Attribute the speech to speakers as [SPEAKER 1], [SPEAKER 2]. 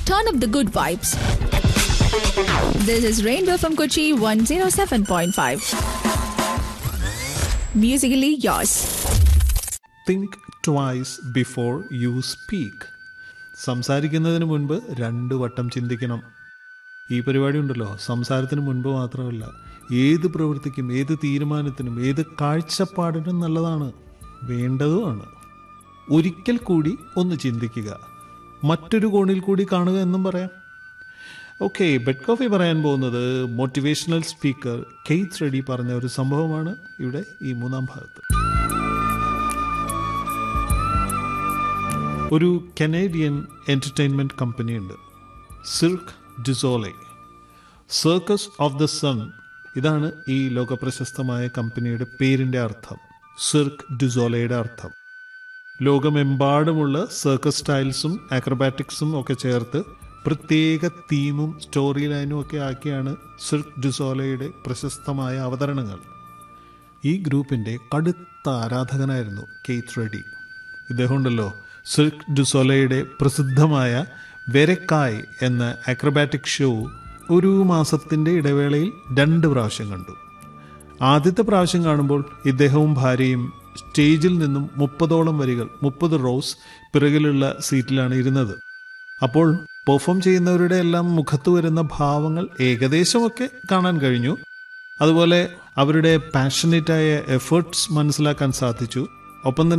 [SPEAKER 1] turn up the good vibes. This is Rainbow from Kochi 107.5. Musically yours.
[SPEAKER 2] Think twice before you speak സംസാരിക്കുന്നതിന് മുൻപ് രണ്ട് വട്ടം ചിന്തിക്കണം ഈ പരിപാടി ഉണ്ടല്ലോ സംസാരത്തിന് മുൻപ് മാത്രമല്ല ഏത് പ്രവൃത്തിക്കും ഏത് തീരുമാനത്തിനും ഏത് കാഴ്ചപ്പാടിനും നല്ലതാണ് വേണ്ടതുമാണ് ഒരിക്കൽ കൂടി ഒന്ന് ചിന്തിക്കുക മറ്റൊരു കോണിൽ കൂടി കാണുക എന്നും പറയാം ഓക്കെ ബെഡ് കോഫി പറയാൻ പോകുന്നത് മോട്ടിവേഷണൽ സ്പീക്കർ കെയ്ത്ത് റെഡി പറഞ്ഞ ഒരു സംഭവമാണ് ഇവിടെ ഈ മൂന്നാം ഭാഗത്ത് ഒരു കനേഡിയൻ എൻ്റർടൈൻമെൻറ്റ് കമ്പനിയുണ്ട് cirque du soleil circus of the sun ഇതാണ് ഈ ലോകപ്രശസ്തമായ കമ്പനിയുടെ പേരിൻ്റെ അർത്ഥം സിർക്ക് ഡിസോലയുടെ അർത്ഥം ലോകമെമ്പാടുമുള്ള സർക്കസ് സ്റ്റൈൽസും ആക്രബാറ്റിക്സും ഒക്കെ ചേർത്ത് പ്രത്യേക തീമും സ്റ്റോറി ലൈനും ഒക്കെ ആക്കിയാണ് സിർക്ക് ഡിസോലയുടെ പ്രശസ്തമായ അവതരണങ്ങൾ ഈ ഗ്രൂപ്പിൻ്റെ കടുത്ത ആരാധകനായിരുന്നു കെയ്ത്ത് റെഡി ഇദ്ദേഹം ഉണ്ടല്ലോ സിൽക്ക് ഡുസോലയുടെ പ്രസിദ്ധമായ വെരക്കായ് എന്ന അക്രബാറ്റിക് ഷോ ഒരു മാസത്തിൻ്റെ ഇടവേളയിൽ രണ്ട് പ്രാവശ്യം കണ്ടു ആദ്യത്തെ പ്രാവശ്യം കാണുമ്പോൾ ഇദ്ദേഹവും ഭാര്യയും സ്റ്റേജിൽ നിന്നും മുപ്പതോളം വരികൾ മുപ്പത് റോസ് പിറകിലുള്ള സീറ്റിലാണ് ഇരുന്നത് അപ്പോൾ പെർഫോം ചെയ്യുന്നവരുടെ എല്ലാം മുഖത്ത് വരുന്ന ഭാവങ്ങൾ ഏകദേശമൊക്കെ കാണാൻ കഴിഞ്ഞു അതുപോലെ അവരുടെ പാഷനേറ്റായ എഫേർട്സ് മനസ്സിലാക്കാൻ സാധിച്ചു ഒപ്പം തന്നെ